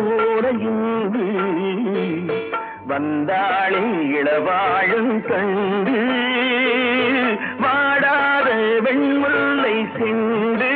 சோலையுண்டு வந்தாளே இளவாழும் கண்டு வாடாத வெண்முல்லை சிந்து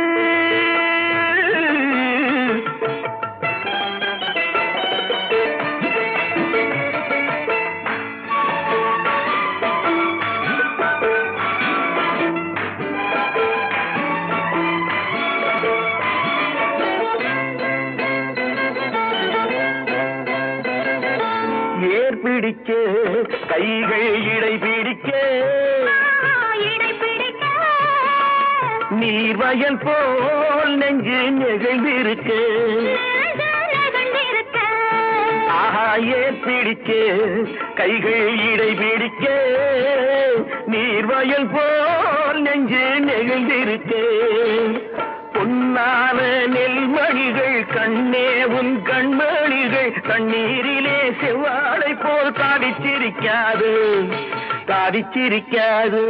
ஏர் பிடிக்க கைகள் இடை பிடிக்க இடை பிடிக்க நீர்வயல் போல் நெஞ்சு நெகிழ்ந்திருக்க நெகிழ்ந்திருக்க. ஆஹா ஏர் பிடிக்க கைகள் இடை பிடிக்க நீர்வயல் போல் நெஞ்சு நெகிழ்ந்திருக்க பொன்னான நெல்மணிகள் கண்ணே உன் கண்மணிகள் கண்ணீரிலே செவ்வாழை போல் தாடிச்சிருக்காது தாடிச்சிருக்காது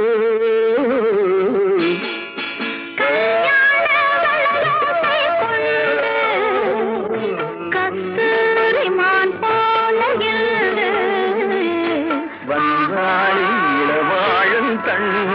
கல்யாண வளையத்தை கொண்டு கஸ்தூரி மான் போல எழுது. வந்தாளி இளவாழும் கண்டு